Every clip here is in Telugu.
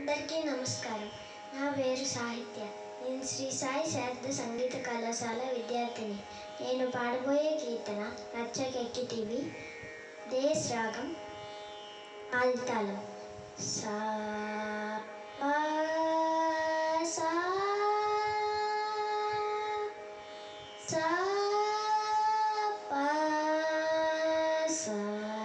అందరికీ నమస్కారం నా పేరు సాహిత్య నేను శ్రీ సాయి శారద సంగీత కళాశాల విద్యార్థిని నేను పాడబోయే కీర్తన రచ్చకెక్కి టీవీ దేశ్ రాగం ఆదితాళం సా పా, సా సా పా, సా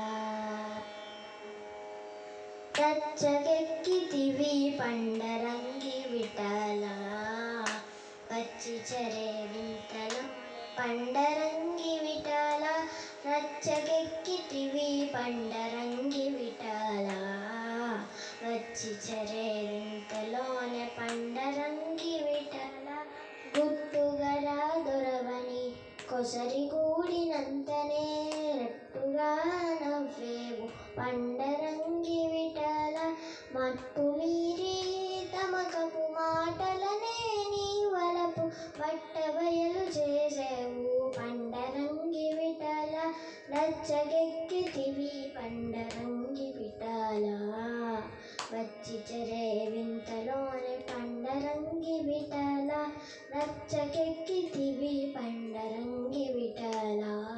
రచ్చకెక్కితివి పండరంగి విఠల వచ్చి చరే వింతలు పండరంగి విఠల రచ్చకెక్కితివి పండరంగి విఠల వచ్చి చరే వింతలోనే పండరంగి విఠల గుట్టుగల దొరవని కొసరి కూడినంతనే రెట్టుగా నవ్వేవు పండరంగి విఠల మట్టు మీరి తమకపు మాటలనే నీ వలపు బట్ట బయలు చేసేవు పండరంగి విఠల రచ్చగెక్కితివి పండరంగి విఠల వచ్చి చెరే వింతలోనే పండరంగి విఠల రచ్చకెక్కితివి పండరంగి విఠల